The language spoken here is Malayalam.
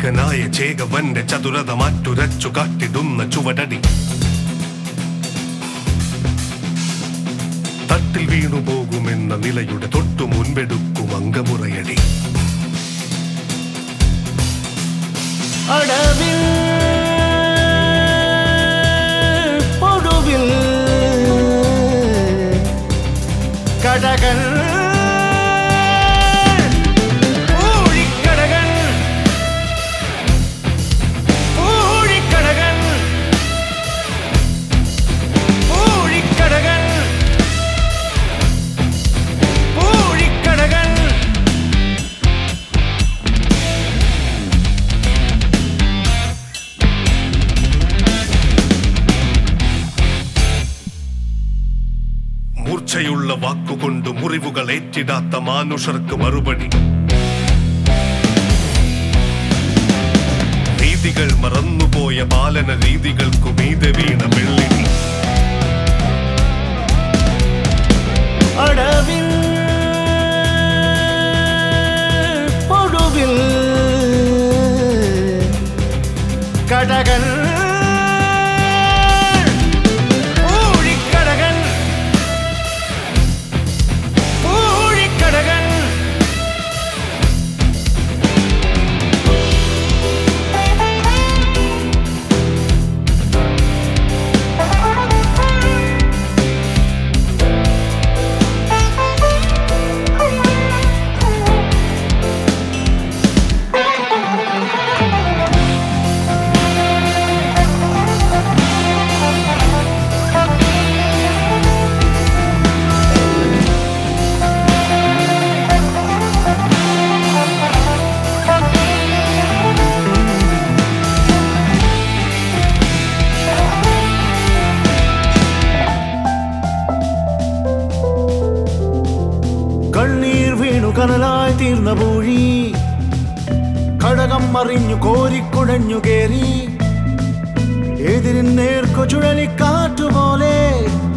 ചതുരനായ ചേകവന്റെ ചതുരത മാറ്റുരച്ചു കാട്ടിടുന്ന ചുവടടി തട്ടിൽ വീണു പോകുമെന്ന നിലയുടെ തൊട്ടു മുൻപെടുക്കും അങ്കമുറയടി അടവിൽ പൊടുവിൽ കടകൾ ഊഴിക്കടകൾ ഊഴിക്കടകൾ ഊഴിക്കടകൾ ഊഴിക്കടകൾ മൂർച്ചയുള്ള വാക്കുകൊണ്ട് മുറിവുകൾ ഏറ്റിടാത്ത മാനുഷർക്ക് മറുപടി രീതികൾ മറന്നുപോയ പാലന രീതികൾക്കു മീതെ വീണ വെള്ളിനി അടവിൽ പൊടുവിൽ കടകൾ ഊഴിക്കടകൾ ഊഴിക്കടകൾ കണ്ണീർ വീണു കനലായി തീർന്ന പൂഴി കടകം മറിഞ്ഞു കോരിക്കുഴഞ്ഞു കേറി എതിരിൻ നേർക്കു ചുഴലിക്കാറ്റുപോലെ